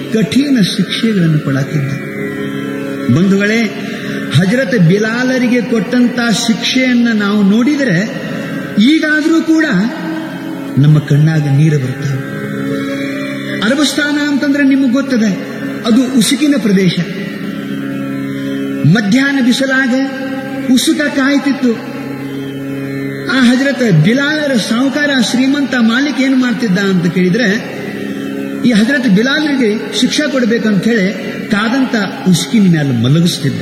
ಕಠಿಣ ಶಿಕ್ಷೆಗಳನ್ನು ಕೊಡಾಕಿದ್ದ ಬಂಧುಗಳೇ ಹಜರತ್ ಬಿಲಾಲರಿಗೆ ಕೊಟ್ಟಂತ ಶಿಕ್ಷೆಯನ್ನ ನಾವು ನೋಡಿದರೆ ಈಗಾದರೂ ಕೂಡ ನಮ್ಮ ಕಣ್ಣಾಗ ನೀರು ಬರ್ತವೆ ಅರಬಸ್ಥಾನ ಅಂತಂದ್ರೆ ನಿಮಗೆ ಗೊತ್ತದೆ ಅದು ಉಸುಕಿನ ಪ್ರದೇಶ ಮಧ್ಯಾಹ್ನ ಬಿಸಲಾಗ ಉಸುಕ ಕಾಯ್ತಿತ್ತು ಆ ಹಜರತ್ ಬಿಲಾಲರ ಸಾಹುಕಾರ ಶ್ರೀಮಂತ ಮಾಲಿಕ್ ಏನು ಮಾಡ್ತಿದ್ದ ಅಂತ ಕೇಳಿದ್ರೆ ಈ ಹಜರತ್ ಬಿಲಾಲರಿಗೆ ಶಿಕ್ಷೆ ಕೊಡಬೇಕಂತ ಹೇಳಿ ಕಾದಂತ ಉಸ್ಕಿನ ಮ್ಯಾಲ ಮಲಗಿಸ್ತಿದ್ದ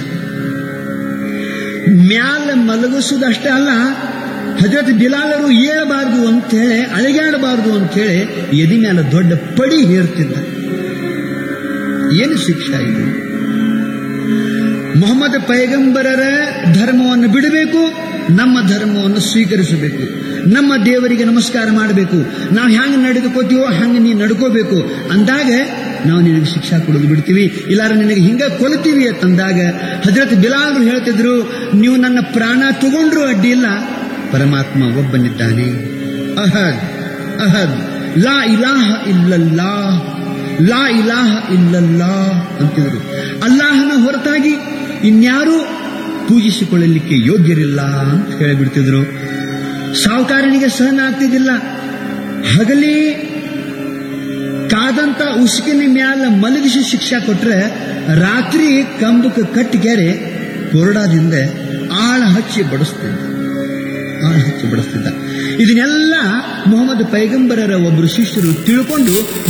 ಮ್ಯಾಲ ಮಲಗಿಸುವುದಷ್ಟೇ ಅಲ್ಲ ಹಜರತ್ ಬಿಲಾಲರು ಏಳಬಾರದು ಅಂತ ಹೇಳಿ ಅಳಗಾಡಬಾರದು ಅಂತ ಹೇಳಿ ಎದಿ ಮ್ಯಾಲ ದೊಡ್ಡ ಪಡಿ ಹೇರ್ತಿದ್ದ ಏನು ಶಿಕ್ಷೆ ಇದು ಮೊಹಮ್ಮದ್ ಪೈಗಂಬರರ ಧರ್ಮವನ್ನು ಬಿಡಬೇಕು ನಮ್ಮ ಧರ್ಮವನ್ನು ಸ್ವೀಕರಿಸಬೇಕು ನಮ್ಮ ದೇವರಿಗೆ ನಮಸ್ಕಾರ ಮಾಡಬೇಕು ನಾವು ಹ್ಯಾಂಗ ನಡೆದುಕೋತೀವೋ ಹಂಗೆ ನೀ ನಡ್ಕೋಬೇಕು ಅಂದಾಗ ನಾವು ನಿನಗೆ ಶಿಕ್ಷಾ ಕೊಡೋದು ಬಿಡ್ತೀವಿ ಇಲ್ಲಾರ ನಿನಗೆ ಹಿಂಗ ಕೊಲ್ತೀವಿ ಅಂತಂದಾಗ ಹಜರತ್ ಬಿಲಾಲ್ ಹೇಳ್ತಿದ್ರು ನೀವು ನನ್ನ ಪ್ರಾಣ ತಗೊಂಡ್ರು ಅಡ್ಡಿ ಇಲ್ಲ ಪರಮಾತ್ಮ ಒಬ್ಬನಿದ್ದಾನೆ ಅಹದ್ ಅಹದ್ ಲಾ ಇಲಾಹ ಇಲ್ಲಲ್ಲಾ ಲಾ ಇಲಾಹ ಇಲ್ಲಲ್ಲಾ ಅಂತಿದ್ರು ಅಲ್ಲಾಹನ ಹೊರತಾಗಿ ಇನ್ಯಾರೂ ಪೂಜಿಸಿಕೊಳ್ಳಲಿಕ್ಕೆ ಯೋಗ್ಯರಿಲ್ಲ ಅಂತ ಹೇಳಿಬಿಡ್ತಿದ್ರು ಸಾಹುಕಾರನಿಗೆ ಸಹನ ಆಗ್ತಿದ್ದಿಲ್ಲ ಹಗಲಿ ಕಾದಂತ ಉಸುಕಿನ ಮ್ಯಾಲ ಮಲಗಿಸಿ ಶಿಕ್ಷಾ ಕೊಟ್ರೆ ರಾತ್ರಿ ಕಂಬಕ್ಕೆ ಕಟ್ಟಿಗೆರೆ ಕೊರಡಾದಿಂದ ಆಳ ಹಚ್ಚಿ ಬಡಿಸ್ತಿದ್ದ ಆಳ ಹಚ್ಚಿ ಬಡಿಸ್ತಿದ್ದ ಇದನ್ನೆಲ್ಲ ಮೊಹಮ್ಮದ್ ಪೈಗಂಬರರ ಒಬ್ಬರು ಶಿಷ್ಯರು ತಿಳ್ಕೊಂಡು